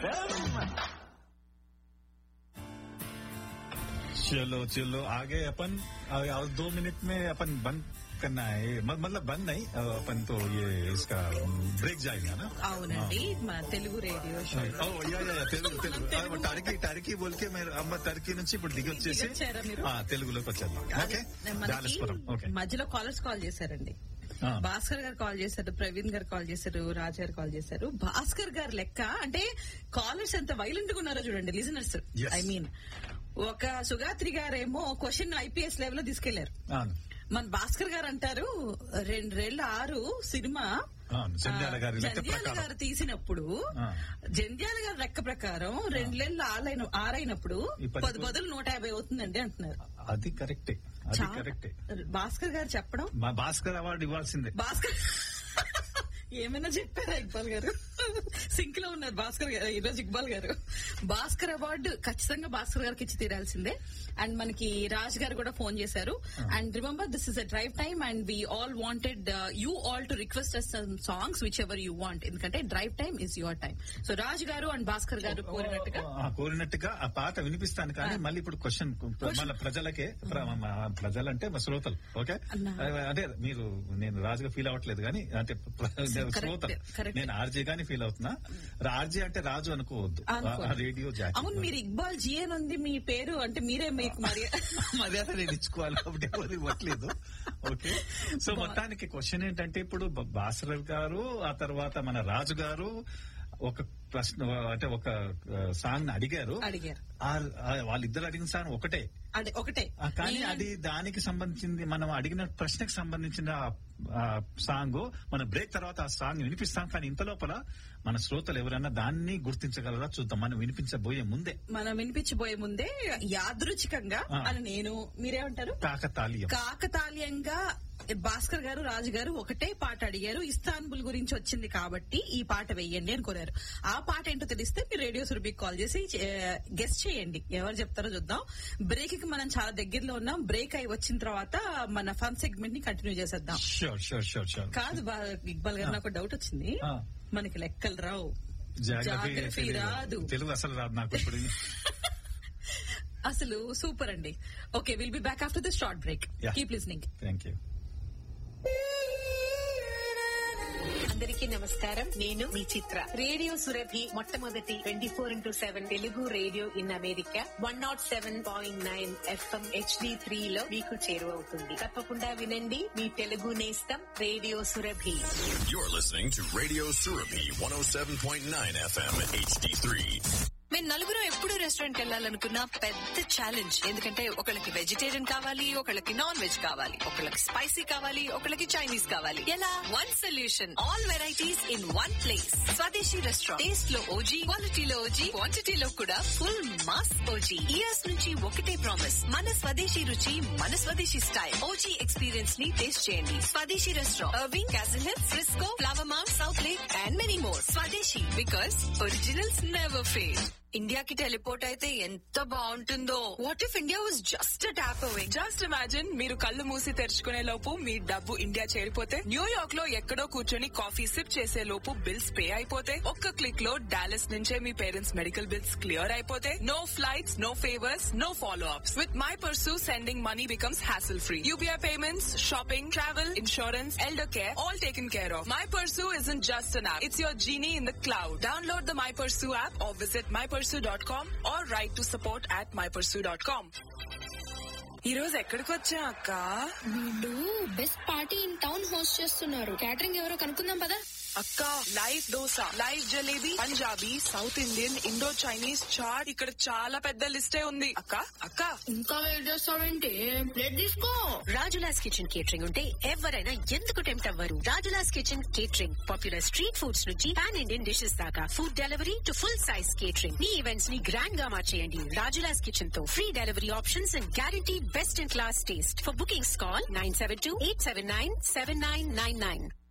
चलो चलो आगे अपन आगे और दो मिनट में अपन बंद करना है म- मतलब बंद नहीं अ, अपन तो ये इसका ब्रेक जाएगा ना అవునండి మా Telugu radio show oh, yeah, yeah, yeah, Telugu Telugu ఆ, టర్కీ టర్కీ బోల్కే మీరు అమ్మ టర్కీ నుంచి ఇప్పుడు దిగి వచ్చేసి దిగొచ్చారా మీరు? ఆ, తెలుగులోకి వచ్చేద్దాం ఓకే మనకి డాలస్పురం ఓకే మధ్యలో కాలర్స్ కాల్ చేశారండి ఆ. భాస్కర్ గారు కాల్ చేశారు ప్రవీణ్ గారు కాల్ చేశారు రాజ్ గారు కాల్ చేశారు భాస్కర్ గారు లెక్క అంటే కాలర్స్ ఎంత వైలెంట్ గా ఉన్నారో చూడండి లిజనర్స్ Yes. ఐ మీన్ ఒక సుగాత్రి గారేమో క్వశ్చన్ ఐపీఎస్ లెవెల్ లో తీసుకెళ్లారు అవును మన భాస్కర్ గారు అంటారు రెండు రెళ్ళ ఆరు సినిమా అవును, జంధ్యాల గారి లెక్క జంధ్యాల ప్రకారం. గారు తీసినప్పుడు ఆ. జంధ్యాల గారి లెక్క ప్రకారం రెండేళ్ళు ఆలైన ఆరైనప్పుడు ఈ పది పది బదులు నూట యాభై అవుతుందండి అంటున్నారు అది కరెక్టే అది చాలా- కరెక్టే భాస్కర్ గారు చెప్పడం మా భాస్కర్ అవార్డు ఇవ్వాల్సిందే భాస్కర్ ఏమైనా చెప్పారా ఇక్బాల్ గారు సింక్ లో ఉన్నారు భాస్కర్ గారు ఈరోజు ఇక్బాల్ గారు భాస్కర్ అవార్డు ఖచ్చితంగా భాస్కర్ గారికి ఇచ్చి తీరాల్సిందే అండ్ మనకి రాజ్ గారు కూడా ఫోన్ చేశారు and remember this is a drive time and we all wanted you all to request us songs which ever you want ఎందుకంటే drive time is your time so Raj గారు అండ్ భాస్కర్ గారు కోరినట్టుగా ఆ, కోరినట్టుగా ఆ పాట వినిపిస్తాను కానీ మళ్ళీ ఇప్పుడు క్వశ్చన్ మళ్ళీ ప్రజలకే ప్ర- మా ప్రజలంటే మా శ్రోతలు ఓకే అన్నా. అంటే మీరు నేను రాజుగా ఫీల్ అవ్వట్లేదు కానీ అంటే ప్ర- Correct, శ్రోతలు correct. నేను ఆర్జే గాని ఫీల్ అవుతున్నా ఆర్జే అంటే రాజు అనుకోవద్దు అనుకోను. ఆ రేడియో జాక్ అవును మీరు ఇక్బాల్ జీ అని ఉంది మీ పేరు అంటే మీరే మీకు మరి మర్యాద నేను ఇచ్చుకోవాలి కాబట్టి ఎవరు ఇవ్వట్లేదు ఓకే సో మొత్తానికి క్వశ్చన్ ఏంటంటే ఇప్పుడు బ- బాసరల్ గారు ఆ తర్వాత మన రాజు గారు ఒక ప్రశ్న అంటే ఒక సాంగ్ అడిగారు అడిగారు ఆ- ఆ వాళ్ళిద్దరు అడిగిన సాంగ్ ఒకటే అదే ఒకటే ఆ, కానీ నేను- అది దానికి సంబంధించింది మనం అడిగిన ప్రశ్నకు సంబంధించిన సాంగ్ మన బ్రేక్ తర్వాత ఆ సాంగ్ వినిపిస్తాం కానీ ఇంత లోపల మన శ్రోతలు ఎవరైనా దాన్ని గుర్తించగలరా చూద్దాం మనం వినిపించబోయే ముందే మనం వినిపించబోయే ముందే యాదృచ్ఛికంగా ఆ. అని నేను మీరేమంటారు కాకతాళీయం కాకతాళీయంగా భాస్కర్ గారు రాజు గారు ఒకటే పాట అడిగారు ఇస్తాన్బుల్ గురించి వచ్చింది కాబట్టి ఈ పాట వెయ్యండి అని కోరారు ఆ పాట ఏంటో తెలిస్తే మీరు రేడియో సురభికి కాల్ చేసి గెస్ట్ చేయండి ఎవరు చెప్తారో చూద్దాం బ్రేక్ కి మనం చాలా దగ్గరలో ఉన్నాం బ్రేక్ అయి వచ్చిన తర్వాత మన ఫన్ సెగ్మెంట్ ని కంటిన్యూ చేసేద్దాం షూర్ షూర్ షూర్ షూర్ కాదు బా- ఇక్బాల్ గారు నాకు డౌట్ వచ్చింది ఆ. మనకి లెక్కలు రావు జాగ్రఫీ జాగ్రఫీ రాదు తెలుగు అసలు రాదు నాకు ఇప్పుడు అసలు సూపర్ అండి okay will be back after this short break Yeah. Keep listening thank you అందరికీ నమస్కారం నేను మీ చిత్ర రేడియో సురభి మొట్టమొదటి twenty four into seven Telugu radio in America one not seven point nine FM HD three లో మీకు చేరువవుతుంది తప్పకుండా వినండి మీ తెలుగు నేస్తం radio Surabhi You're listening to Radio Surabi 107.9 FM HD3. మేము నలుగురు ఎప్పుడు రెస్టారెంట్ వెళ్ళాలనుకున్న పెద్ద ఛాలెంజ్ ఎందుకంటే ఒకళ్ళకి వెజిటేరియన్ కావాలి ఒకళ్ళకి నాన్ వెజ్ కావాలి ఒకళ్ళకి స్పైసీ కావాలి ఒకళ్ళకి చైనీస్ కావాలి ఎలా one solution all varieties in one place Swadeshi restaurant taste లో ఓజీ క్వాలిటీలో ఓజీ క్వాంటిటీలో కూడా ఫుల్ మాస్ ఓజీ ఇయర్స్ నుంచి ఒకటే ప్రామిస్ మన స్వదేశీ రుచి మన స్వదేశీ స్టైల్ ఓజీ ఎక్స్పీరియన్స్ ని టేస్ట్ చేయండి Swadeshi restaurant Irving Castle Hill Frisco Flower Mound South Lake and many more Swadeshi because originals never fail ఇండియాకి టెలిపోర్ట్ అయితే ఎంత బాగుంటుందో what if India was just tap away just imagine మీరు కళ్ళు మూసి తెరుచుకునే లోపు మీ డబ్బు ఇండియా చేరిపోతే న్యూయార్క్ లో ఎక్కడో కూర్చొని కాఫీ సిప్ చేసే లోపు బిల్స్ పే అయిపోతే ఒక్క క్లిక్ లో డాలస్ నుంచే మీ పేరెంట్స్ మెడికల్ బిల్స్ క్లియర్ అయిపోతే no flights no favours no follow ups with my Pursu sending money becomes hassle free UPI payments shopping travel insurance elder care all taken care of my Pursu is in just an app it's your genie in the cloud download the my Pursu app or visit my Pursu dot com or write to support at my Pursu dot com ఈ రోజు ఎక్కడికి వచ్చా అక్క వీళ్ళు best party in town host చేస్తున్నారు catering ఎవరో కనుక్కుందాం పదా అక్క live dosa live jalebi Punjabi South Indian Indo Chinese chaat ఇక్కడ చాలా పెద్ద లిస్టే ఉంది అక్క అక్క ఇంకా వెయిట్ చేస్తావేంటి ప్లేట్ తీసుకో రాజులాస్ కిచెన్ కేటరింగ్ ఉంటే ఎవరైనా ఎందుకు టెంప్ట్ అవ్వరు Rajulas kitchen catering popular street foods నుంచి పాన్ ఇండియన్ డిషెస్ దాకా food delivery to full size catering మీ ఈవెంట్స్ ని గ్రాండ్ గా మార్చేయండి రాజులాస్ కిచెన్ తో free delivery options and guarantee best in class taste for bookings call nine seven two eight seven nine seven nine nine nine